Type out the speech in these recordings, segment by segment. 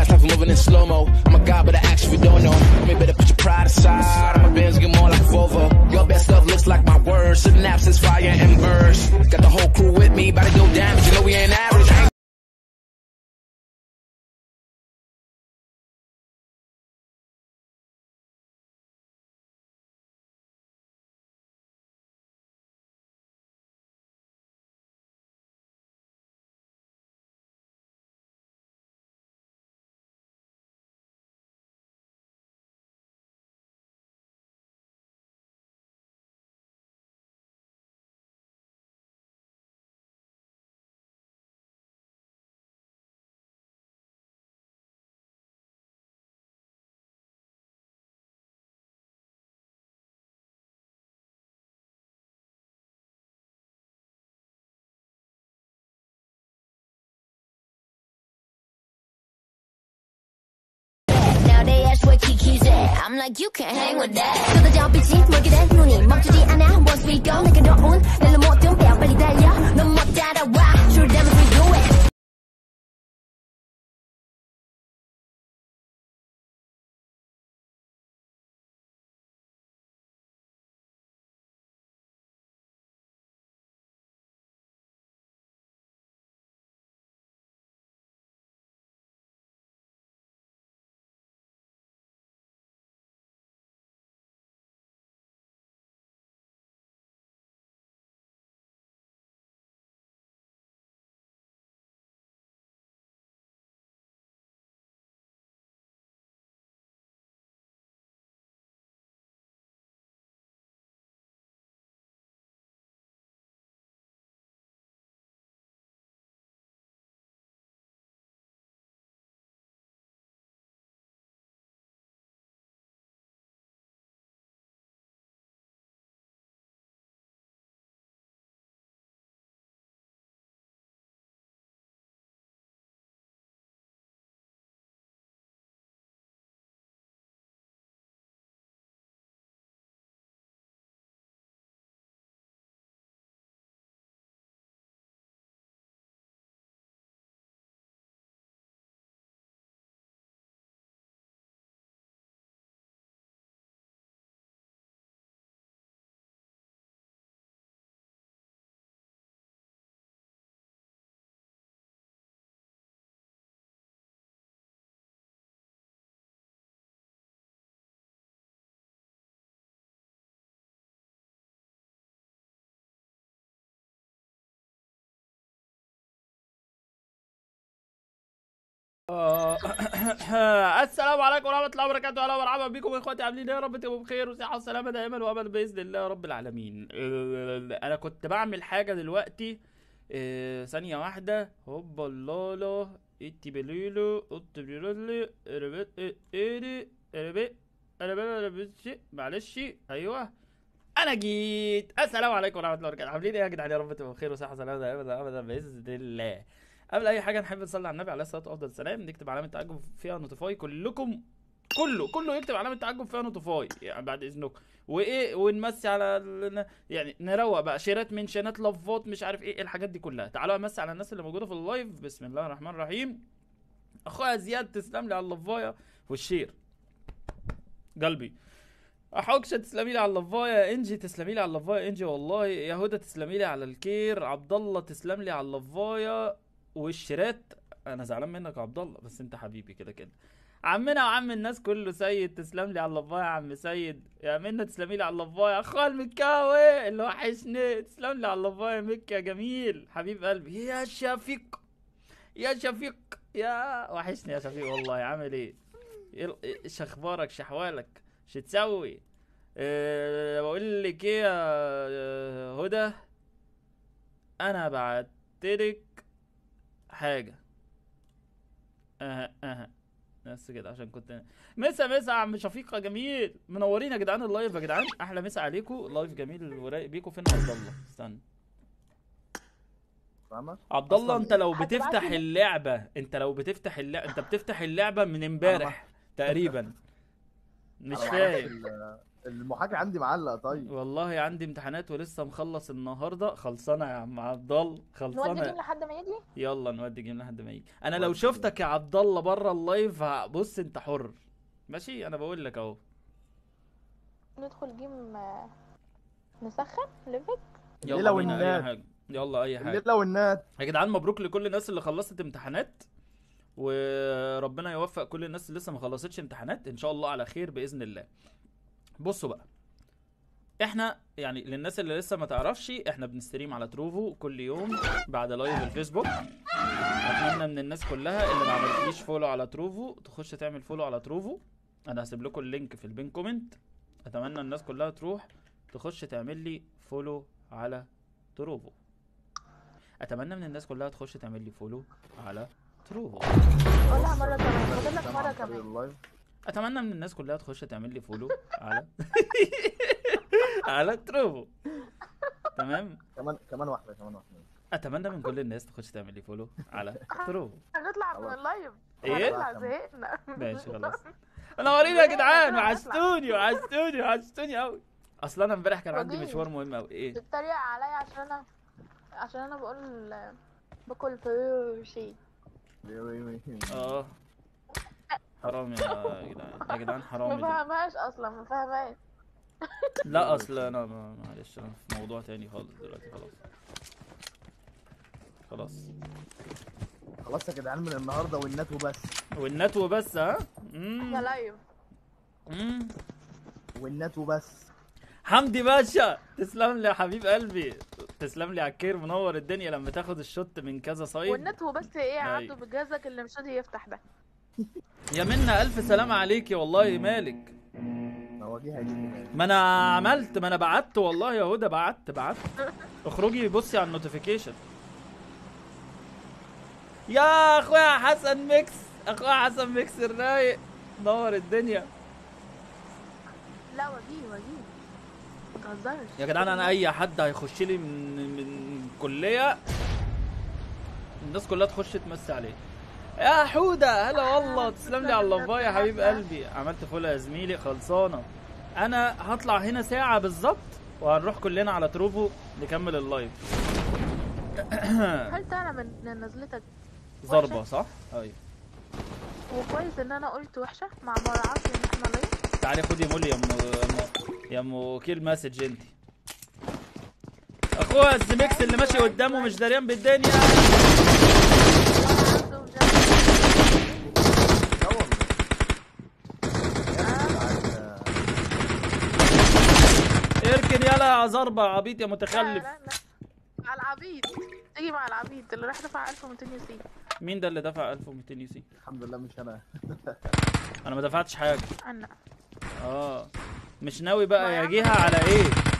fast life, moving in slow mo. I'm a god, but I ask if you don't know. Homie, better put your pride aside. My Benz get more like Volvo. Your best stuff looks like my words. Synapses, fire and verse. Got the whole crew with me, about to go down. 'cause You know we ain't average. Ain't Now they ask where Kiki's at. I'm like, you can't hang with that. 쏟아져 빛이 멀게 된 눈이 멈추지 않아. Once we go, 내게 넣은 낼로 모든 뼈 빨리 달려. 넌못 따라와. True damn we do it. آه، السلام عليكم ورحمة الله وبركاته أهلا ومرحبا بكم إخواتي عاملين إيه يا رب تبقوا بخير وصحة وسلامة دائما وأبدا بإذن الله رب العالمين آه، أنا كنت بعمل حاجة دلوقتي آه، ثانية واحدة هوبا لالا إتي بليلو أوتي بليلو ربت إيري ربت ربت معلش أيوه انا جيت السلام عليكم ورحمه الله وبركاته عاملين ايه يا جدعان يا رب تبقوا بخير وصحه وسلامه دائما ابدا باذن الله قبل اي حاجه نحب نصلي على النبي عليه الصلاه وافضل السلام نكتب علامه تعجب فيها نوتيفاي كلكم كله كله يكتب علامه تعجب فيها نوتيفاي يعني بعد اذنكم وايه ونمسي على ال... يعني نروق بقى شيرات منشنات لفات مش عارف ايه الحاجات دي كلها تعالوا امسي على الناس اللي موجوده في اللايف بسم الله الرحمن الرحيم اخويا زياد تسلم لي على اللفايه والشير قلبي حوكشة تسلمي لي على اللفايه انجي تسلمي لي على اللفايه انجي والله يا هدى تسلمي لي على الكير عبد الله تسلم لي على اللفايه والشيرات انا زعلان منك يا عبد الله بس انت حبيبي كده كده عمنا وعم الناس كله سيد تسلم لي على اللفايه يا عم سيد يا منى تسلمي لي على اللفايه اخويا المكاوي اللي وحشني تسلم لي على اللفايه مكي يا جميل حبيب قلبي يا شفيق يا شفيق يا وحشني يا شفيق والله عامل ايه إيه- ايش اخبارك شحوالك شو تسوي أه بقول لك ايه يا آه، هدى انا بعتلك حاجه اها اها بس كده عشان كنت مسا مسا يا عم شفيق يا جميل منورين يا جدعان اللايف يا جدعان احلى مسا عليكم لايف جميل ورايق بيكم فين عبد الله استنى فاهمة؟ عبد الله أصلاً انت لو هتبعت بتفتح لي- اللعبه انت لو بتفتح اللعبه انت بتفتح اللعبه من امبارح تقريبا مش أنا معرفش فاهم ال- المحاكي عندي معلق طيب والله عندي امتحانات ولسه مخلص النهارده خلصانه يا عم عبد الله نودي خلصانه جيم لحد ما يجي يلا نودي جيم لحد ما يجي انا لو ودي شفتك يا عبد الله بره اللايف ه- بص انت حر ماشي انا بقول لك اهو ندخل جيم آه، نسخن ليفل يلا الليلة بينا اي والنات. حاجه يلا اي حاجه الليله والنات يا جدعان مبروك لكل الناس اللي خلصت امتحانات وربنا يوفق كل الناس اللي لسه ما خلصتش امتحانات ان شاء الله على خير باذن الله بصوا بقى احنا يعني للناس اللي لسه ما تعرفش احنا بنستريم على تروفو كل يوم بعد لايف الفيسبوك اتمنى من الناس كلها اللي ما عملتليش فولو على تروفو تخش تعمل فولو على تروفو انا هسيب لكم اللينك في البين كومنت اتمنى الناس كلها تروح تخش تعمل لي فولو على تروفو اتمنى من الناس كلها تخش تعمل لي فولو على تروفو قولها مرة كمان فاضل لك سامع مرة عن طريق كمان اللايف اتمنى من الناس كلها تخش تعمل لي فولو على على تروفو تمام كمان كمان واحده كمان واحده اتمنى من كل الناس تخش تعمل لي فولو على تروفو هنطلع من خلاص. اللايف ايه هنطلع زهقنا ماشي خلاص انا ورينا يا جدعان لا، لا، وحشتوني وحشتوني وحشتوني قوي اصل انا امبارح كان عندي وجيه. مشوار مهم قوي ايه بتتريق عليا عشان انا عشان انا بقول آه، باكل فروشي وي وي وي. اه حرام يا جدعان يا جدعان ما حرام يا جدعان. فهمهاش اصلا ما فهمهاش لا اصل انا ما- معلش انا في موضوع تاني خالص دلوقتي خلاص خلاص خلاص يا جدعان من النهارده والنات وبس والنت وبس ها احنا مم. لايف مم. والنات وبس حمدي باشا تسلم لي يا حبيب قلبي تسلم لي على الكير منور الدنيا لما تاخد الشوت من كذا سايد والنت هو بس ايه أيوة. عنده بجهازك اللي مش راضي يفتح ده يا منا الف سلامة عليكي والله مالك هو دي هيجي ما انا عملت ما انا بعت والله يا هدى بعت بعت اخرجي بصي على النوتيفيكيشن يا اخويا حسن ميكس اخويا حسن ميكس الرايق نور الدنيا لا وجيه وجيه ما تهزرش يا جدعان انا اي حد هيخش لي من من كليه الناس كلها تخش تمسي عليه يا حوده هلا والله تسلم لي على اللفايه يا حبيب قلبي عملت فول يا زميلي خلصانه انا هطلع هنا ساعه بالظبط وهنروح كلنا على تروفو نكمل اللايف هل تعلم ان نزلتك ضربه صح ايوه وكويس ان انا قلت وحشه مع مراعاة ان احنا لايف تعالي خدي مولي يا ام يا ام- يا ام كيل مسج انت اخويا الزميكس اللي ماشي قدامه مش دريان بالدنيا عنده وجه- لا والله اركن يلا يا زربة يا عبيط يا متخلف لا لا لا مع العبيد تيجي مع العبيد اللي راح دفع 1200 يو سي مين ده اللي دفع 1200 يو سي الحمد لله مش انا انا ما دفعتش حاجه انا اه مش ناوي بقى ما يا عم يجيها على ايه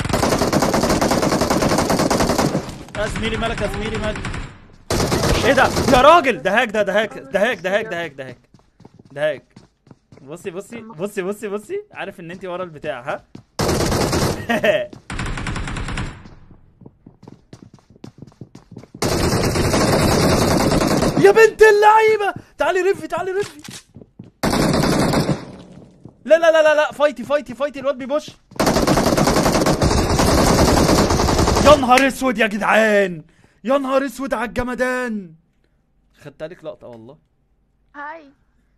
يا زميلي مالك يا زميلي مالك ايه ده يا راجل ده هاك ده ده هاك ده هاك ده هاك ده هاك ده هاك ده هاك بصي بصي بصي بصي بصي عارف ان انت ورا البتاع ها يا بنت اللعيبه تعالي رفي تعالي رفي لا لا لا لا لا فايتي فايتي فايتي الواد بيبوش يا نهار اسود يا جدعان يا نهار اسود على الجمدان خدت عليك لقطه والله هاي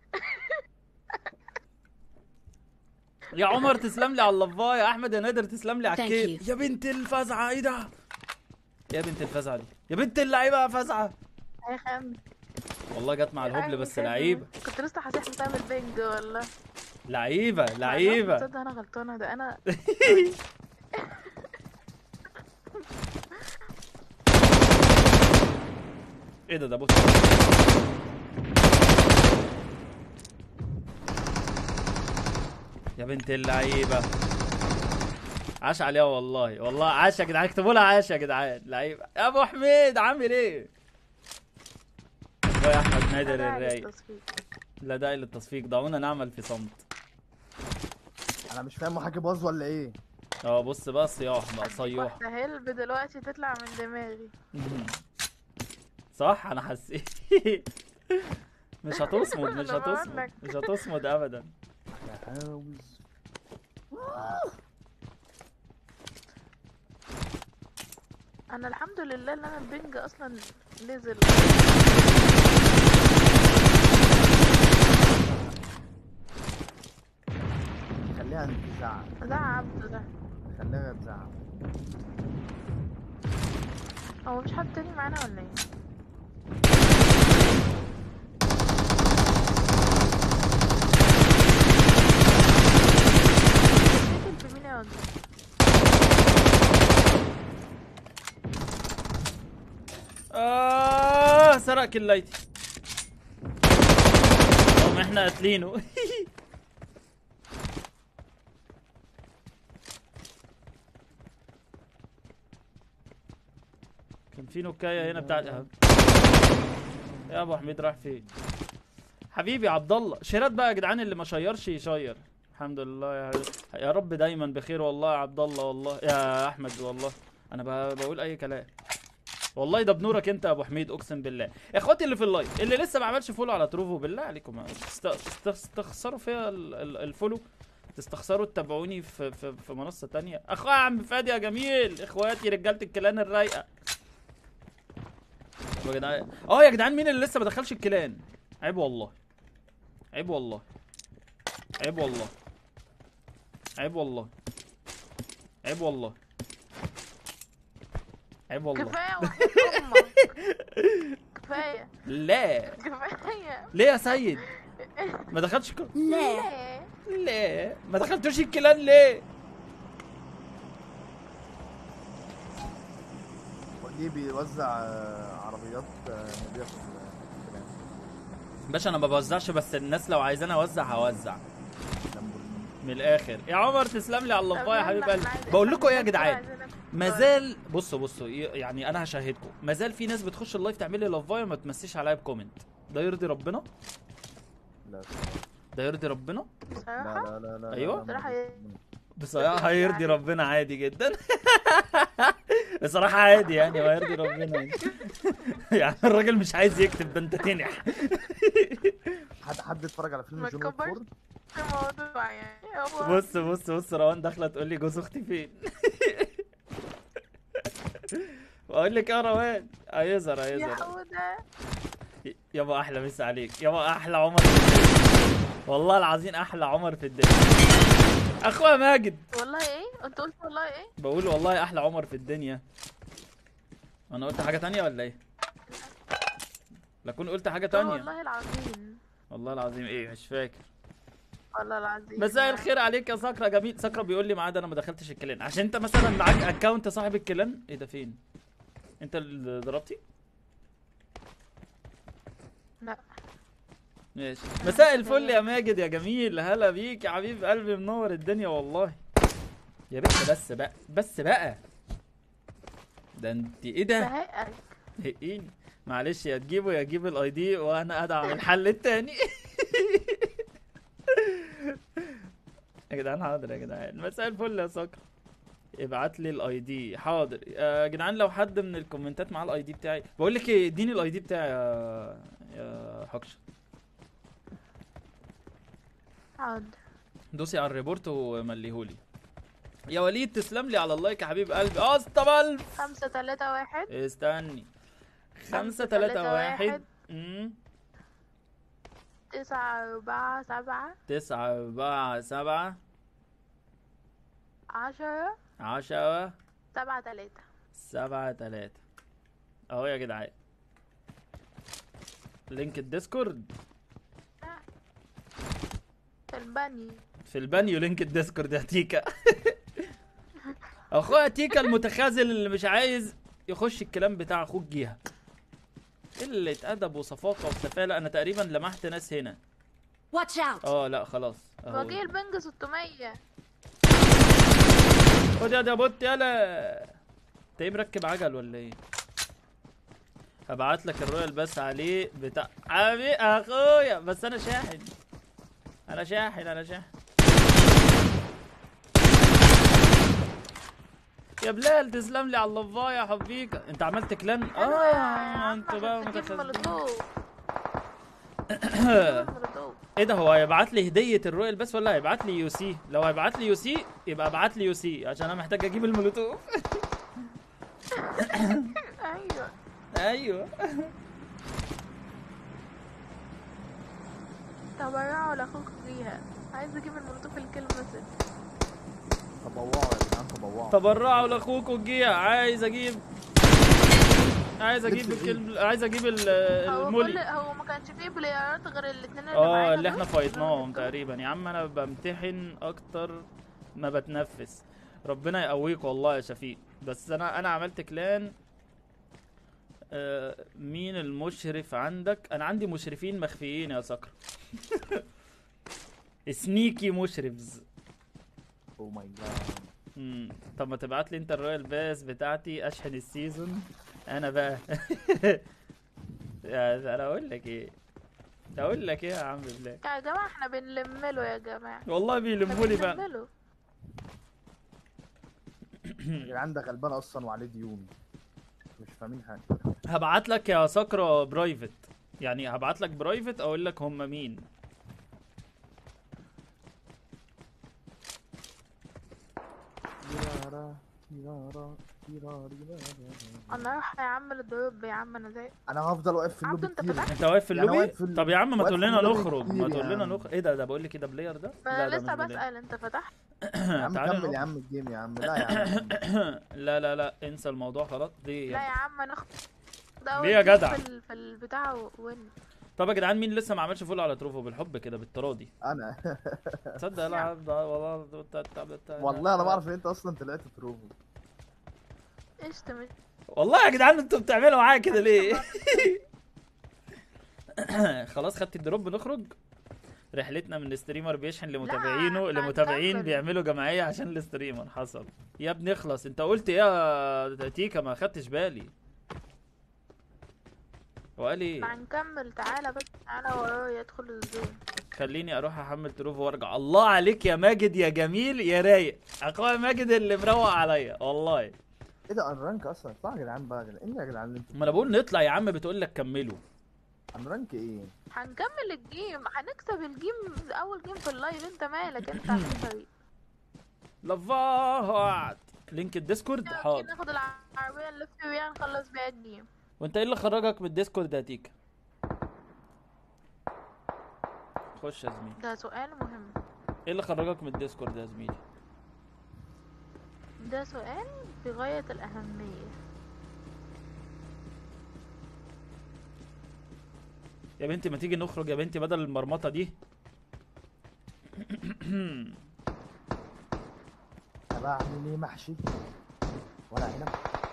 يا عمر تسلم لي على اللفايه يا احمد يا نادر تسلم لي على Thank الكيك you. يا بنت الفزعه ايه ده يا بنت الفزعه دي يا بنت اللعيبه يا فزعه يا خام والله جت مع الهبل بس لعيبه كنت لسه حاسس بتعمل بينج ولا لعيبه لعيبه تصدق انا غلطانه ده انا ايه ده ده بص يا بنت اللعيبه عاش عليها والله والله عاش يا جدعان اكتبوا لها عاش يا جدعان لعيبه يا ابو حميد عامل ايه يا احمد نادر أنا الرايق التصفيق. لا داعي للتصفيق دعونا نعمل في صمت انا مش فاهم محاكي باظ ولا ايه اه بص بقى صياح بقى صيوح واحدة هلب دلوقتي تطلع من دماغي صح انا حسيت مش هتصمد مش أنا بقول هتصمد لك. مش هتصمد ابدا عاوز انا الحمد لله ان انا البنج اصلا نزل خليها تزعق ده عبد ده خليها تزعق هو مش حد تاني معانا ولا ايه بتقتل في مين يا واد؟ آه سرق كلايتي طب احنا قاتلينه كان في نكايه هنا بتاعت اهم يا ابو حميد راح فين حبيبي عبد الله شيرات بقى يا جدعان اللي ما شيرش يشير الحمد لله يا حبيبي. يا رب دايما بخير والله يا عبد الله والله يا احمد والله انا ب- بقول اي كلام والله ده بنورك انت يا ابو حميد اقسم بالله يا اخواتي اللي في اللايف اللي لسه ما عملش فولو على تروفو بالله عليكم تست- تست- تستخسروا فيا ال- ال- الفولو تستخسروا تتابعوني في في, في منصه تانية اخويا يا عم فادي يا جميل اخواتي رجاله الكلان الرايقه طب يا جدعان اه يا جدعان مين اللي لسه ما دخلش الكلان عيب والله عيب والله عيب والله عيب والله عيب والله عيب والله كفايه وحياة امك كفايه لا كفايه ليه يا سيد ما دخلتش ك... ليه ليه ما دخلتوش الكلان ليه ودي بيوزع آه، عربيات آه، نبيع في الكلام باشا انا ما بوزعش بس الناس لو عايزاني اوزع هوزع لامبورجيني من الاخر يا عمر تسلم لي على طب اللفايه يا يلا، حبيب احنا قلبي عايزين- بقول لكم ايه يا احنا جدعان عايزينك ما زال بصوا بصوا ي- يعني انا هشاهدكم ما زال في ناس بتخش اللايف تعمل لي لفايه ما تمسيش عليا بكومنت ده يرضي ربنا لا ده يرضي ربنا بصراحه لا لا لا أيوة. لا، لا، بصراحة لا. بصراحه هيرضي ربنا عادي جدا بصراحه عادي يعني هيرضي ربنا يعني. يعني الراجل مش عايز يكتب ده انت تنح حد حد اتفرج على فيلم ما جون ويك تكبرش. 4 الموضوع يعني هو بص بص بص روان داخله تقول لي جوز اختي فين واقول لك يا روان هيظهر يا هيظهر حودة يابا احلى مسا عليك يابا احلى عمر في الدنيا والله العظيم احلى عمر في الدنيا اخويا ماجد والله ايه انت قلت والله ايه بقول والله احلى عمر في الدنيا انا قلت حاجه تانية ولا ايه لا كون قلت حاجه قلت تانية والله العظيم والله العظيم ايه مش فاكر والله العظيم مساء الخير عليك يا سكرة جميل سكرة بيقول لي معاه ده انا ما دخلتش الكلان عشان انت مثلا معاك اكونت صاحب الكلان ايه ده فين انت اللي ضربتي لا ماشي مساء الفل يا ماجد يا جميل هلا بيك يا حبيب قلبي منور الدنيا والله يا بنت بس بقى بس بقى ده انت ايه ده بهقك هقيني معلش يا تجيبه يا تجيب الاي دي وانا ادعم الحل التاني يا جدعان حاضر يا جدعان مساء الفل يا سكر ابعت لي الاي دي حاضر يا جدعان لو حد من الكومنتات معاه الاي دي بتاعي بقول لك ايه اديني الاي دي بتاعي يا يا حكش حاضر دوسي على الريبورت ومليهولي يا وليد تسلم لي على اللايك يا حبيب قلبي اسطى بلف خمسة تلاتة واحد استني خمسة خمسة تلاتة تلاتة واحد واحد. مم. تسعة أربعة سبعة تسعة أربعة سبعة عشرة عشرة سبعة تلاتة سبعة تلاتة اهو يا جدعان لينك الديسكورد في البني في البانيو لينك الديسكورد يا تيكا اخويا تيكا المتخاذل اللي مش عايز يخش الكلام بتاع اخوك جيها قلة ادب وصفاقة وسفالة انا تقريبا لمحت ناس هنا Watch out! اه لا خلاص اهو وجه البنج ستمية خد يا ده بوت يلا انت ايه مركب عجل ولا ايه هبعت لك الرويال بس عليه بتاع عمي اخويا بس انا شاحن انا شاحن انا شاحن يا بلال تسلم لي على اللفايه يا حبيكه انت عملت كلان اه انت بقى تجيب متخزن مولوتوف مولوتوف ايه ده هو هيبعت لي هديه الرويال بس ولا هيبعت لي يو سي لو هيبعت لي يو سي يبقى ابعت لي يو سي عشان انا محتاج اجيب المولوتوف ايوه ايوه تبرعوا لاخوك بيها عايز اجيب المولوتوف الكلمة ست تبوعوا يا جدعان تبوعوا تبرعوا لاخوك الجيع عايز اجيب عايز اجيب لبس الكلب عايز اجيب ال- هو كل المولي هو ما كانش فيه بلايرات غير الاتنين اللي اه معانا اللي احنا دول؟ فايضناهم تقريبا يا عم انا بمتحن اكتر ما بتنفس ربنا يقويك والله يا شفيق بس انا انا عملت كلان آه مين المشرف عندك انا عندي مشرفين مخفيين يا سكر سنيكي مشرفز او ماي جاد مم. طب ما تبعت لي انت الرويال باس بتاعتي اشحن السيزون انا بقى يا انا اقول لك ايه اقول لك ايه يا عم بلاك يا جماعة احنا بنلم له يا جماعة والله احنا بيلموا لي بقى بنلم له. يا جدعان ده غلبان اصلا وعليه ديون مش فاهمين حاجه هبعت لك يا سكرة برايفت يعني هبعت لك برايفت اقول لك هم مين تيرارا، تيرارا، تيرارا، تيرارا. انا رايحة يا عم للدروب يا عم انا زي انا هفضل واقف في عبدو اللوب انت كتير فتحت انت واقف في يعني اللوبي واقف في ال- طب يا عم ما واقف تقول في لنا اللوبي نخرج ما كتير تقول يا لنا عم. نخرج ايه ده ده بقول لي كده بلاير ده ما لا انا ده لسه مش بلاير بسأل انت فتحت يا عم تعالى كمل نخرج. يا عم الجيم يا عم لا يا عم لا لا لا انسى الموضوع خلاص دي لا يا عم ناخد ده ليه يا أول جيم جدع؟ في, ال... في البتاع وين طب يا جدعان مين لسه ما عملش فول على تروفو بالحب كده بالتراضي انا تصدق لا عبد- والله والله انا بعرف ان انت اصلا طلعت تروفو قشطة مش والله يا جدعان انتوا بتعملوا معايا كده ليه خلاص خدت الدروب نخرج رحلتنا من الستريمر بيشحن لمتابعينه احنا لمتابعين هنكمل. بيعملوا جمعيه عشان الستريمر حصل يا ابني اخلص انت قلت ايه يا تيكا ما خدتش بالي وقال ايه هنكمل تعالى بس تعالى ورايا ادخل الزون خليني اروح احمل تروفو وارجع الله عليك يا ماجد يا جميل يا رايق اخويا ماجد اللي مروق عليا والله ايه ده انرانك اصلا اطلع يا جدعان بقى يا جدعان ايه يا جدعان اللي انتوا ما انا بقول نطلع يا عم بتقول لك كملوا انرانك ايه هنكمل الجيم هنكسب الجيم اول جيم في اللايف انت مالك انت عامل فريق لفات لينك الديسكورد يلا حاضر ناخد العربية نلف بيها نخلص بيها الجيم وانت ايه اللي خرجك من الديسكورد يا تيكا خش يا زميلي ده سؤال مهم ايه اللي خرجك من الديسكورد يا زميلي ده سؤال في غاية الأهمية يا بنتي ما تيجي نخرج يا بنتي بدل المرمطه دي انا بعمل ايه محشي ولا عنب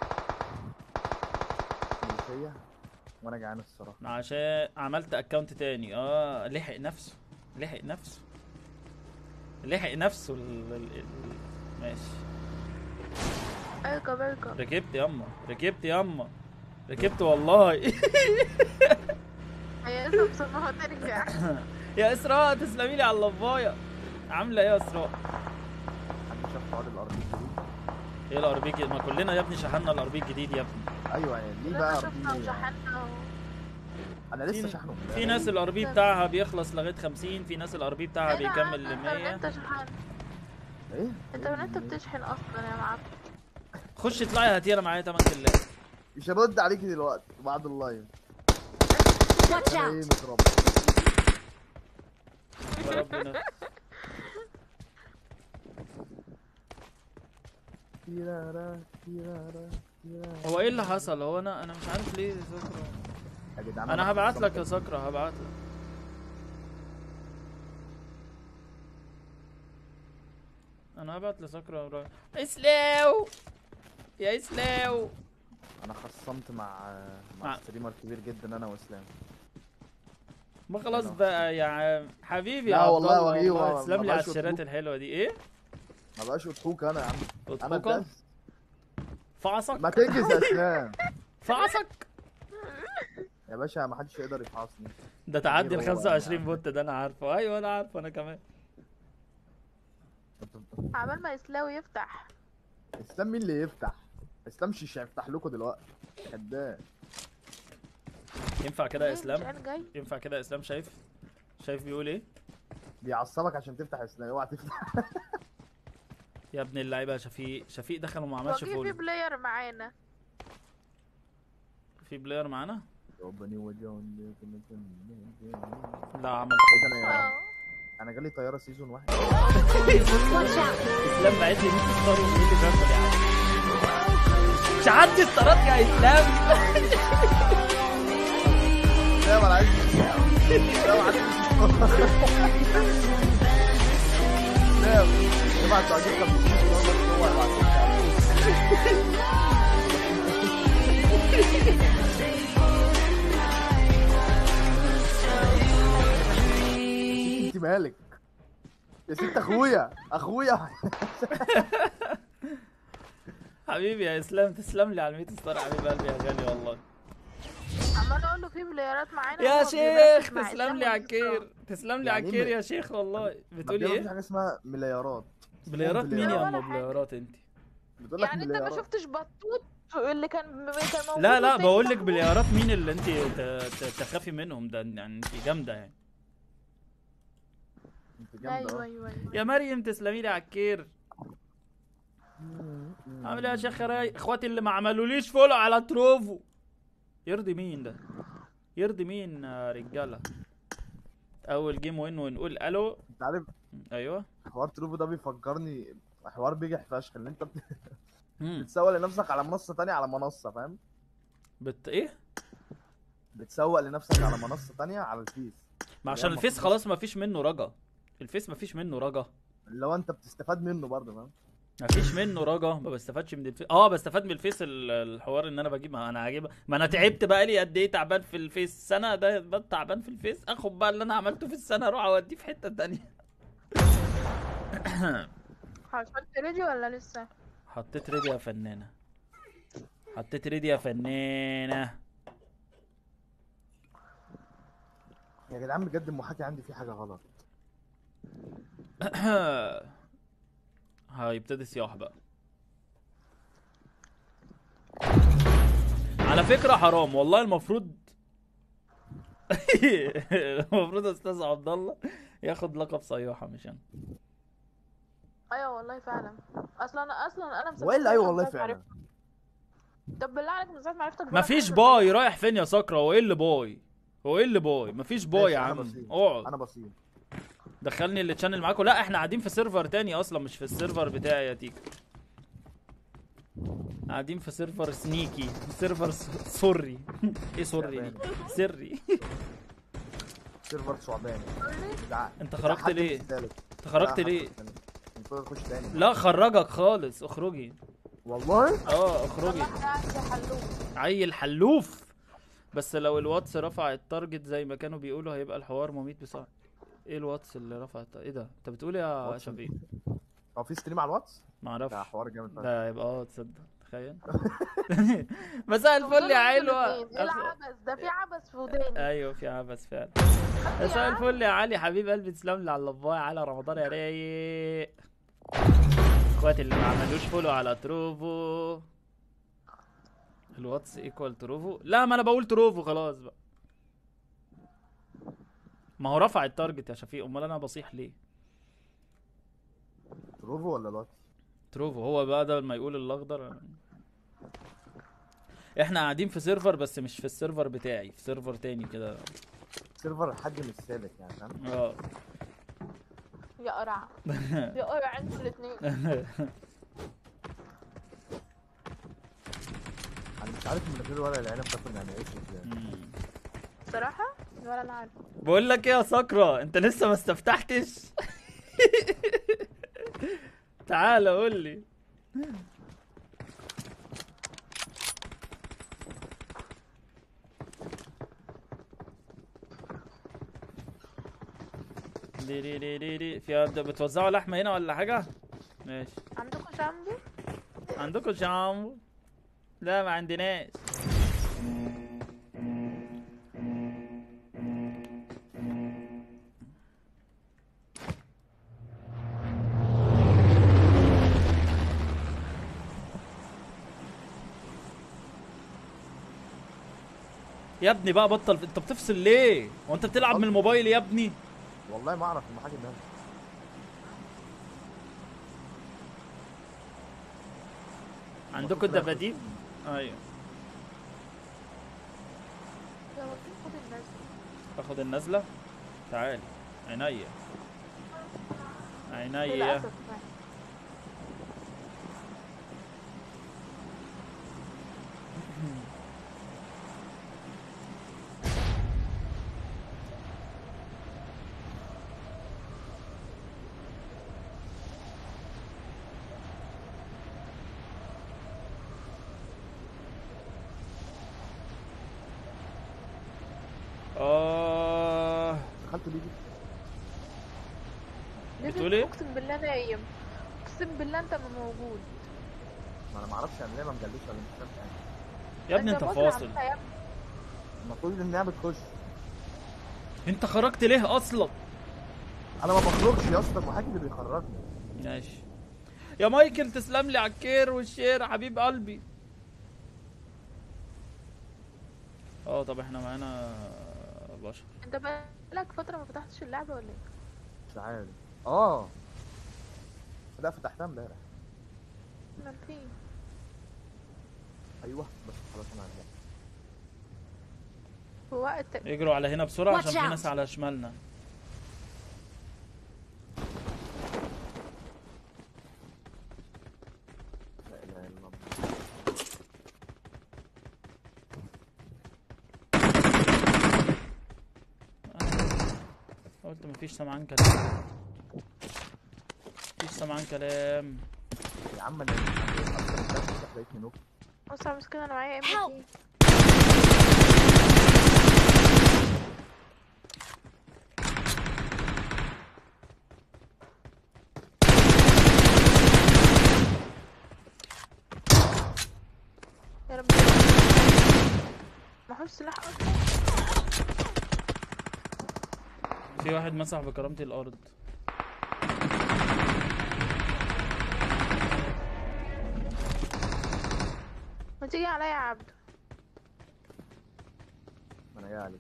ملوخية وانا جعان الصراحة عشان عملت اكونت تاني اه لحق نفسه لحق نفسه لحق نفسه ال... ال... ال... ماشي اركب اركب ركبت ياما ركبت ياما ركبت والله هي اسم صنوها ترجع يا اسراء تسلمي لي على اللفايه عامله ايه يا اسراء حد شاف حوار الارض الجديد ايه الار بي ما كلنا يا ابني شحنا الار بي الجديد يا ابني ايوه يعني ليه كلنا بقى شفنا RP؟ وشحنا و... انا لسه في- شحنه في ناس الار بي بتاعها بيخلص لغايه 50 في ناس الار بي بتاعها إيه ده بيكمل ل عم؟ انت من 100 انت شحن ايه انت من انت بتشحن اصلا يا معفن خش اطلعي هاتي انا معايا 8 كلات مش هرد عليكي دلوقتي بعد اللايف Watch انا ايه out! متربي وربنا تيرارا، تيرارا، تيرارا. هو ايه اللي حصل هو انا انا مش عارف ليه سكرة يا جدعان انا هبعت لك يا خصمت. سكرة هبعت لك انا هبعت لسكرة ورايا اسلاو يا اسلاو انا خصمت مع مع- مع ستريمر كبير جدا انا واسلام ما خلاص بقى يا عم حبيبي لا يا عبد والله الله وريه والله ما- تسلم ما لي على بقاش الشيرات أطلب. الحلوه دي ايه ما بقاش اضحوك انا يا عم انا اطبقها الدس فعصك ما تنجز يا اسلام فعصك يا باشا ما حدش يقدر يفحصني ده تعدي ال هو 25 يعني. بوت ده انا عارفه ايوه انا عارفه انا كمان عبال ما يسلاوي يفتح اسلام مين اللي يفتح اسلام مش هيفتح لكم دلوقتي كداب ينفع كده يا ليه؟ مش اسلام قال جاي ينفع كده يا اسلام شايف شايف بيقول ايه بيعصبك عشان تفتح السلاح اوعى تفتح يا ابن اللعيبه يا شفيق شفيق دخل وما عملش وفي في فول بلاير معانا في بلاير معانا ربني وجههم لا عمل ايه ده انا اه انا جالي طياره سيزون واحد Watch out. اسلام بعت لي 100 ستار وبيقول لي بيرفل يا عم مش عدي ستارات يا اسلام لا ما انا عايز لا ما عايز لا ابعت تعجيب كم هو هيبعت انت مالك يا ست اخويا اخويا حبيبي يا اسلام تسلم لي على ال 100 ستار حبيب قلبي يا غالي والله عمال اقول له في بلايرات معانا يا وهو شيخ بيركز مع تسلم إسلام لي على ومفيش الكير تسلم لي على يعني الكير م- يا شيخ والله بتقول مفيش ايه حاجه اسمها مليارات بلايرات مين يا ولا ام حاجة. بلايرات انت بتقول لك يعني انت ما مليارات شفتش بطوط اللي كان كان موجود لا لا والتاني بقول لك صاحبه؟ بليارات مين اللي انت ت- ت- تخافي منهم ده يعني انت جامده يعني انت جامده ايوه أهو. ايوه ايوه يا مريم تسلمي لي على الكير عامل ايه يا شيخ راي اخواتي اللي ما عملوليش فولو على تروفو يرضي مين ده يرضي مين يا رجاله اول جيم وين ونقول الو انت عارف ايوه حوار تروفو ده بيفكرني حوار بيجح فشخ ان انت بت- مم. بتسوق لنفسك على منصه تانية على منصه فاهم بت ايه بتسوق لنفسك على منصه تانية على الفيس ما عشان يلا الفيس خلاص. خلاص ما فيش منه رجا الفيس ما فيش منه رجا اللي هو انت بتستفاد منه برضه فاهم ما فيش منه رجا ما بستفادش من الفيس اه بستفاد من الفيس ال- الحوار ان انا بجيب ما انا عاجبها ما انا تعبت بقى لي قد ايه تعبان في الفيس سنه ده بقى تعبان في الفيس اخد بقى اللي انا عملته في السنه اروح اوديه في حته تانية حصلت ريدي ولا لسه؟ حطيت ريدي يا فنانه حطيت ريدي يا فنانه يا جدعان بجد المحاكي عندي فيه حاجه غلط هيبتدي صياح بقى على فكرة حرام والله المفروض المفروض استاذ عبد الله ياخد لقب صياحة مش انا ايوه والله فعلا اصلا انا اصلا انا مسافر والا ايوه والله من ساعة ما فعلا عرفت- طب بالله عليك من ساعه ما عرفتك مفيش باي رايح فين يا سكرة هو ايه اللي باي هو ايه اللي باي مفيش باي يا ماشي، أنا عم بصير. اقعد انا بصير دخلني اللي تشانل معاكم لا احنا قاعدين في سيرفر تاني اصلا مش في السيرفر بتاعي يا تيكا قاعدين في سيرفر سنيكي سيرفر س- سري ايه سري دي سري سيرفر ثعباني جدعان انت خرجت حد ليه؟ مش تالت. انت خرجت لا، ليه حد مش تالت. المفروض اخش تاني لا خرجك خالص اخرجي والله اه اخرجي والله قاعد يا حلوف عيل حلوف بس لو الواتس رفع التارجت زي ما كانوا بيقولوا هيبقى الحوار مميت بسرعه ايه الواتس اللي رفع الت- ايه ده انت بتقول إيه يا واتس شفيق هو في ستريم على الواتس ده معرفش حوار جامد فشخ. ده يبقى اه تصدق تخيل مساء الفل يا علوة ايه العبث ده في عبث في وداني ايوه في عبث فعلا مساء الفل يا علي حبيب قلبي تسلم لي على اللفايه على رمضان يا رايق اخواتي اللي ما عملوش فولو على تروفو الواتس ايكوال تروفو لا ما انا بقول تروفو خلاص بقى ما هو رفع التارجت يا شفيق امال انا بصيح ليه تروفو ولا الواتس تروفو هو بقى ده لما يقول الاخضر احنا قاعدين في سيرفر بس مش في السيرفر بتاعي في سيرفر تاني كده سيرفر حد مش ثابت يعني فاهم اه يا قرع يا قرع انتوا الاثنين انا مش عارف من غير ورق العنب ده كنا هنعيش ازاي بصراحه ولا انا عارفه بقول لك ايه يا سكرة انت لسه ما استفتحتش تعال قول لي دي دي دي دي دي في عند- بتوزعوا لحمة هنا ولا حاجة؟ ماشي عندكم شامبو عندكم شامبو؟ لا ما عندناش يا ابني بقى بطل انت بتفصل ليه؟ هو انت بتلعب من الموبايل يا ابني؟ والله ما اعرف المحاكم ده عندكم المفروض كده الدباديب ايوه يلا خد الناس اخد النزله تعالي عينيا عينيا للأسف يعني. اه دخلت ليجي ليفل بتقول إيه؟ اقسم بالله نايم اقسم بالله انت ما موجود ما انا ما اعرفش انا ليه ما مجلوش ولا مش فاهم حاجه يا ابني انت بص فاصل عملها يا ابني. المفروض انها بتخش انت خرجت ليه اصلا انا ما بخرجش يا اسطى المحاكم اللي بيخرجني ماشي يا مايكل تسلم لي على الكير والشير يا حبيب قلبي اه طب احنا معانا بشر انت بقالك فتره ما فتحتش اللعبه ولا ايه مش عارف اه لا فتحتها امبارح ما في ايوه بس خلاص انا عارف في وقت اجروا على هنا بسرعة عشان Watch في out. ناس على شمالنا لا اله الا الله قلت مفيش سمعان كلام مفيش سمعان كلام يا عم انا اكتر من ثلاث فتح لقيتني نوك بص على المشكله انا معايا ام Help. تي يا رب معهوش سلاح اصلا في واحد مسح بكرامتي الارض ما تيجي عليا يا عبد ما انا جاي عليك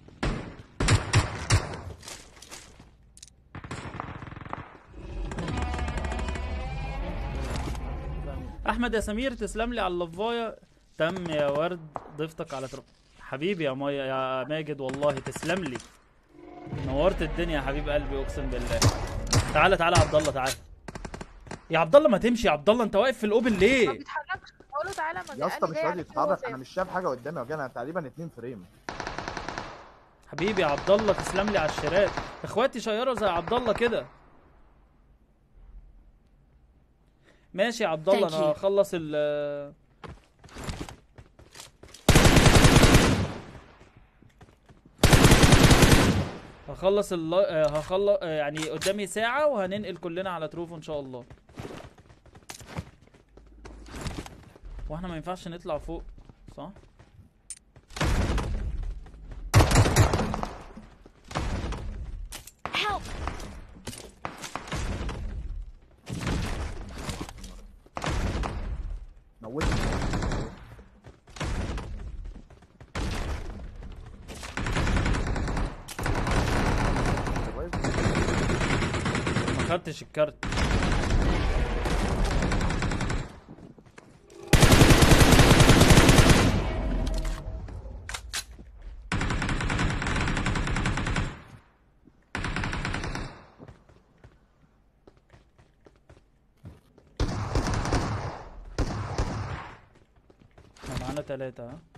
احمد يا سمير تسلم لي على اللفايه تم يا ورد ضيفتك على ترب حبيبي يا مايا يا ماجد والله تسلم لي نورت الدنيا يا حبيب قلبي اقسم بالله تعالى تعالى يا عبد الله تعالى يا عبد الله ما تمشي يا عبد الله انت واقف في الاوبن ما ليه بيتحركش بقول له تعالى ما يا اسطى قال مش لي جاي راضي على فين يتحرك هو انا مش شايف حاجه قدامي وجاي انا تقريبا اتنين فريم حبيبي يا عبد الله تسلم لي على الشراك اخواتي شيروا زي عبد الله كده ماشي يا عبد الله Thank انا you. هخلص ال هخلص ال هخلص يعني قدامي ساعة وهننقل كلنا على تروفو ان شاء الله واحنا ما ينفعش نطلع فوق صح؟ Help! موتني ما خدتش الكارت احنا معانا تلاتة ها